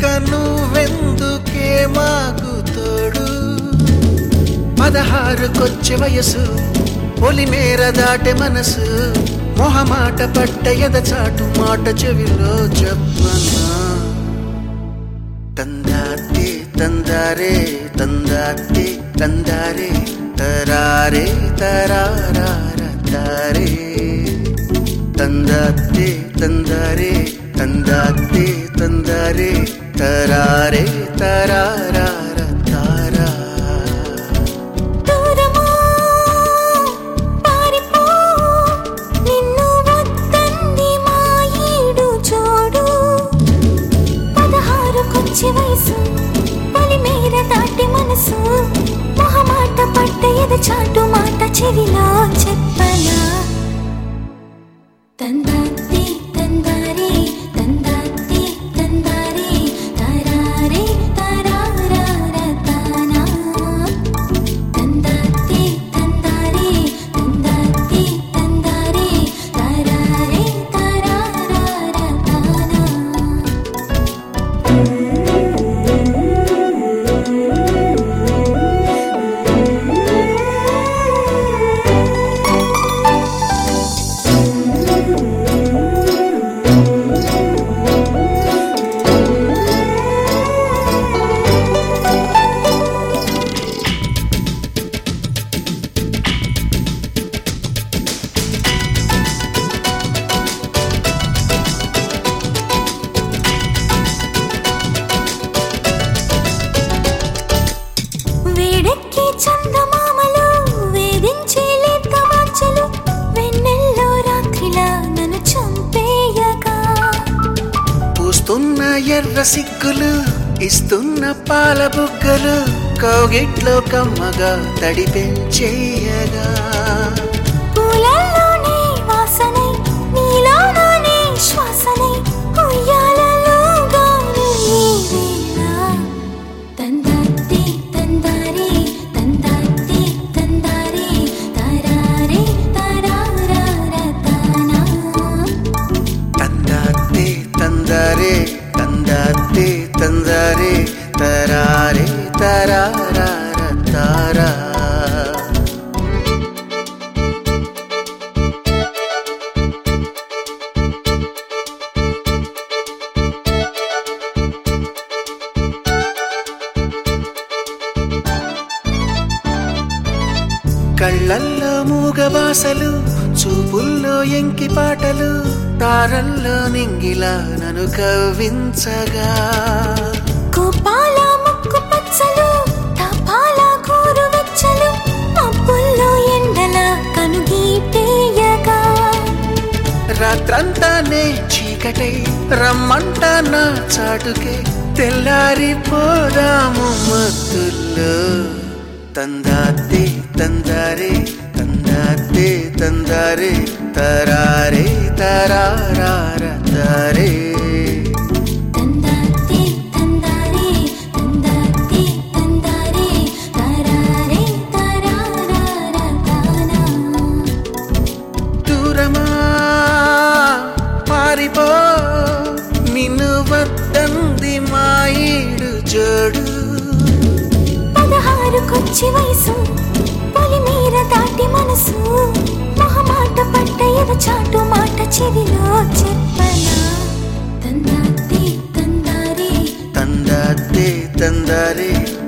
ఇక నువ్వెందుకే మాకు తోడు పదహారుకొచ్చే వయసు పొలిమేర దాటె మనసు మొహమాట పట్ట ఎదచాటు మాట చెవిలో చెప్పనా ತಂದಾತೆ ತಂದಾರೆ ತಂದಾತೆ ತಂದಾರೆ ತರಾರೆ ತರಾರಾರ ತಾರೆ ತಂದಾತೆ ತಂದಾರೆ ತಂದಾತೆ ತಂದಾರೆ ತರಾರೆ ತರಾರಾರ ತಾರಾ దూరమా పారిపో నిన్ను వద్దంది మా ఈడు చోడు పదహారుకొచ్చి వయసు పొలిమేర దాటి మనసు మొహమాట పడ్డ ఎద చాటు మాట చెవిలో చెప్పనా తందాతి తందారి తందాతి తందారి తరారే తరారార తానా తందాతి తందారి తందాతి తందారి తరారే తరారార తానా వేడెక్కి చందమామలు వేధించే లేత వాంఛలు వెన్నెల్లో రాత్రిలా నన్ను చంపేయగా పూస్తున్న ఎర్ర సిగ్గులు ఇస్తున్న పాల బుగ్గలు కౌగిట్లో కమ్మగా తడి పెంచేయగా పూలల్లోనే వాసనై నీలోనే శ్వాసనై ఉయ్యాలలో గాలి ఈ వేళ తందాతి తందారి తందాతి తందారి తరారే తరారార తానా ತಂದಾತೆ ತಂದಾರೆ ತಂದಾತೆ ತಂದಾರೆ ತರಾರೆ ತರಾರಾರ ತಾರಾ కళ్ళల్లో మూగబాసలు చూపుల్లో ఎంకి పాటలు తారల్లో నింగిలా నన్ను కవ్వించగా కోపాల ముక్కు పచ్చలు తపాల కూరు వెచ్చలు మబ్బుల్లో ఎండల కనుగీటేయగా రాత్రంతానే చీకటై రమ్మంట నా చాటుకే తెల్లారిపోదాము మత్తుల్లో తందాతే తందారే తందాతే తందారే తరారే తరారార తారే తందాతి తందారి తందాతి తందారి తరారే తరారార తానా దూరమా పారిపో నిన్ను వద్దంది మా ఈడు జోడు పదహారుకొచ్చి వయసు పొలిమేర దాటి మనసు మొహమాట పడ్డ ఎద చాటు మాట చెవిలో చెప్పనా తందాతి తందారి ತಂದಾತೆ ತಂದಾರೆ